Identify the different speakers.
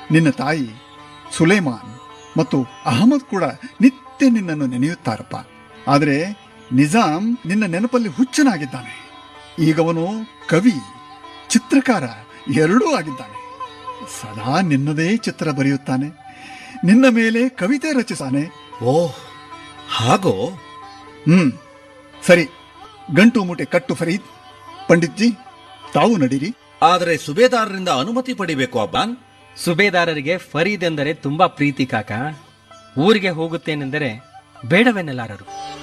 Speaker 1: ನಿನ್ನ ತಾಯಿ ಸುಲೇಮಾನ್ ಮತ್ತು ಅಹಮದ್ ಕೂಡ ನಿತ್ಯ ನಿನ್ನನ್ನು ನೆನೆಯುತ್ತಾರಪ್ಪ ಆದರೆ ನಿಜಾಂ ನಿನ್ನ ನೆನಪಲ್ಲಿ ಹುಚ್ಚನಾಗಿದ್ದಾನೆ ಈಗವನು ಕವಿ ಚಿತ್ರಕಾರ ಎರಡೂ ಆಗಿದ್ದಾನೆ ಸದಾ ನಿನ್ನದೇ ಚಿತ್ರ ಬರೆಯುತ್ತಾನೆ ನಿನ್ನ ಮೇಲೆ ಕವಿತೆ ರಚಿಸಾನೆ
Speaker 2: ಓಹ್ ಹಾಗೋ
Speaker 1: ಹ್ಮ್ ಸರಿ ಗಂಟು ಮೂಟೆ ಕಟ್ಟು ಫರೀದ್ ಪಂಡಿತ್ಜಿ ತಾವು ನಡೀರಿ
Speaker 2: ಆದರೆ ಸುಬೇದಾರರಿಂದ ಅನುಮತಿ ಪಡಿಬೇಕು ಅಬ್ಬಾನ್
Speaker 3: ಸುಬೇದಾರರಿಗೆ ಫರೀದ್ ಎಂದರೆ ತುಂಬಾ ಪ್ರೀತಿ ಕಾಕ ಊರಿಗೆ ಹೋಗುತ್ತೇನೆಂದರೆ ಬೇಡವೆನ್ನಲಾರರು